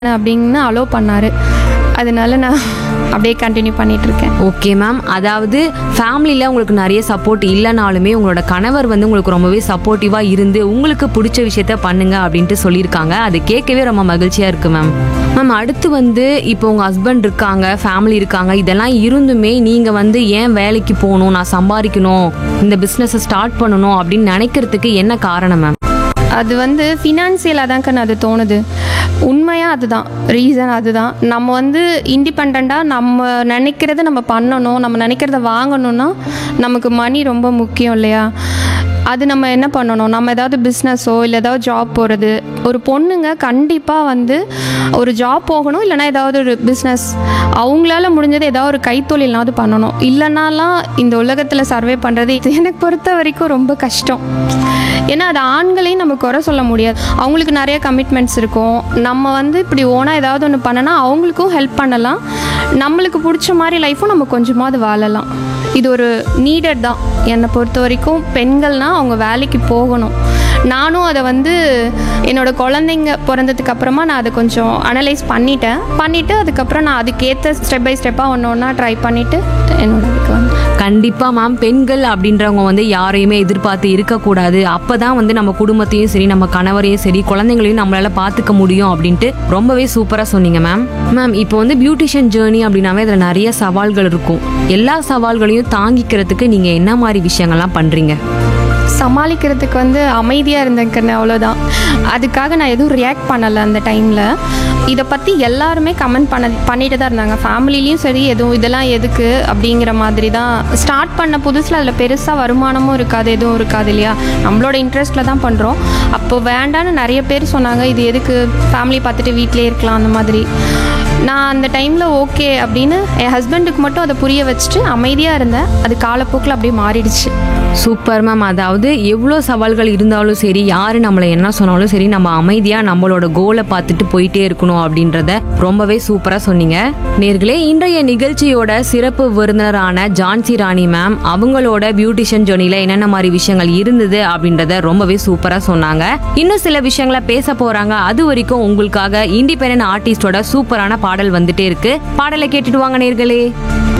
அப்படின்னு அலோவ் பண்ணார் அதனால நான் அப்படியே கண்டினியூ பண்ணிகிட்ருக்கேன் ஓகே மேம் அதாவது ஃபேமிலியில் உங்களுக்கு நிறைய சப்போர்ட் இல்லைனாலுமே உங்களோட கணவர் வந்து உங்களுக்கு ரொம்பவே சப்போர்ட்டிவாக இருந்து உங்களுக்கு பிடிச்ச விஷயத்த பண்ணுங்க அப்படின்ட்டு சொல்லியிருக்காங்க அது கேட்கவே ரொம்ப மகிழ்ச்சியாக இருக்கு மேம் மேம் அடுத்து வந்து இப்போ உங்கள் ஹஸ்பண்ட் இருக்காங்க ஃபேமிலி இருக்காங்க இதெல்லாம் இருந்துமே நீங்கள் வந்து ஏன் வேலைக்கு போகணும் நான் சம்பாதிக்கணும் இந்த பிஸ்னஸை ஸ்டார்ட் பண்ணணும் அப்படின்னு நினைக்கிறதுக்கு என்ன காரணம் மேம் அது வந்து ஃபினான்சியலாக தான் கண்ணு அது தோணுது உண்மையாக அதுதான் ரீசன் அதுதான் நம்ம வந்து இண்டிபெண்ட்டாக நம்ம நினைக்கிறத நம்ம பண்ணணும் நம்ம நினைக்கிறத வாங்கணும்னா நமக்கு மணி ரொம்ப முக்கியம் இல்லையா அது நம்ம என்ன பண்ணணும் நம்ம ஏதாவது பிஸ்னஸோ இல்லை ஏதாவது ஜாப் போகிறது ஒரு பொண்ணுங்க கண்டிப்பாக வந்து ஒரு ஜாப் போகணும் இல்லைனா ஏதாவது ஒரு பிஸ்னஸ் அவங்களால முடிஞ்சது ஏதாவது ஒரு கைத்தொழில்னாவது பண்ணணும் இல்லைனாலாம் இந்த உலகத்தில் சர்வே பண்ணுறது இது எனக்கு பொறுத்த வரைக்கும் ரொம்ப கஷ்டம் ஏன்னா அது ஆண்களையும் நம்ம குறை சொல்ல முடியாது அவங்களுக்கு நிறைய கமிட்மெண்ட்ஸ் இருக்கும் நம்ம வந்து இப்படி ஓனாக ஏதாவது ஒன்று பண்ணனா அவங்களுக்கும் ஹெல்ப் பண்ணலாம் நம்மளுக்கு பிடிச்ச மாதிரி லைஃப்பும் நம்ம கொஞ்சமாவது வாழலாம் இது ஒரு நீடட் தான் என்னை பொறுத்த வரைக்கும் பெண்கள்னால் அவங்க வேலைக்கு போகணும் நானும் அதை வந்து என்னோட குழந்தைங்க பிறந்ததுக்கு அப்புறமா நான் அதை கொஞ்சம் அனலைஸ் பண்ணிட்டேன் பண்ணிவிட்டு அதுக்கப்புறம் நான் அதுக்கேற்ற ஸ்டெப் பை ஸ்டெப்பாக ஒன்று ஒன்றா ட்ரை பண்ணிவிட்டு என்னோட இதுக்கு வந்து கண்டிப்பா மேம் பெண்கள் அப்படின்றவங்க வந்து யாரையுமே எதிர்பார்த்து இருக்கக்கூடாது அப்பதான் வந்து நம்ம குடும்பத்தையும் சரி நம்ம கணவரையும் சரி குழந்தைங்களையும் நம்மளால பாத்துக்க முடியும் அப்படின்ட்டு ரொம்பவே சூப்பரா சொன்னீங்க மேம் மேம் இப்போ வந்து பியூட்டிஷியன் ஜேர்னி அப்படின்னாவே அதுல நிறைய சவால்கள் இருக்கும் எல்லா சவால்களையும் தாங்கிக்கிறதுக்கு நீங்க என்ன மாதிரி விஷயங்கள்லாம் பண்றீங்க சமாளிக்கிறதுக்கு வந்து அமைதியாக இருந்தேன் அவ்வளோதான் அதுக்காக நான் எதுவும் ரியாக்ட் பண்ணலை அந்த டைமில் இதை பற்றி எல்லாருமே கமெண்ட் பண்ண பண்ணிட்டு தான் இருந்தாங்க ஃபேமிலிலையும் சரி எதுவும் இதெல்லாம் எதுக்கு அப்படிங்கிற மாதிரி தான் ஸ்டார்ட் பண்ண புதுசில் அதில் பெருசாக வருமானமும் இருக்காது எதுவும் இருக்காது இல்லையா நம்மளோட இன்ட்ரெஸ்ட்டில் தான் பண்ணுறோம் அப்போ வேண்டான்னு நிறைய பேர் சொன்னாங்க இது எதுக்கு ஃபேமிலி பார்த்துட்டு வீட்டிலே இருக்கலாம் அந்த மாதிரி நான் அந்த டைமில் ஓகே அப்படின்னு என் ஹஸ்பண்டுக்கு மட்டும் அதை புரிய வச்சுட்டு அமைதியாக இருந்தேன் அது காலப்போக்கில் அப்படியே மாறிடுச்சு சூப்பர் மேம் அதாவது எவ்வளோ சவால்கள் இருந்தாலும் சரி யார் நம்மளை என்ன சொன்னாலும் சரி நம்ம அமைதியாக நம்மளோட கோலை பார்த்துட்டு போயிட்டே இருக்கணும் அப்படின்றத ரொம்பவே சூப்பராக சொன்னீங்க நேர்களே இன்றைய நிகழ்ச்சியோட சிறப்பு விருந்தினரான ஜான்சி ராணி மேம் அவங்களோட பியூட்டிஷியன் ஜோனியில் என்னென்ன மாதிரி விஷயங்கள் இருந்தது அப்படின்றத ரொம்பவே சூப்பராக சொன்னாங்க இன்னும் சில விஷயங்களை பேச போறாங்க அது வரைக்கும் உங்களுக்காக இண்டிபெண்டன்ட் ஆர்டிஸ்டோட சூப்பரான பாடல் வந்துட்டே இருக்கு பாடலை கேட்டுட்டு வாங்க நேர்களே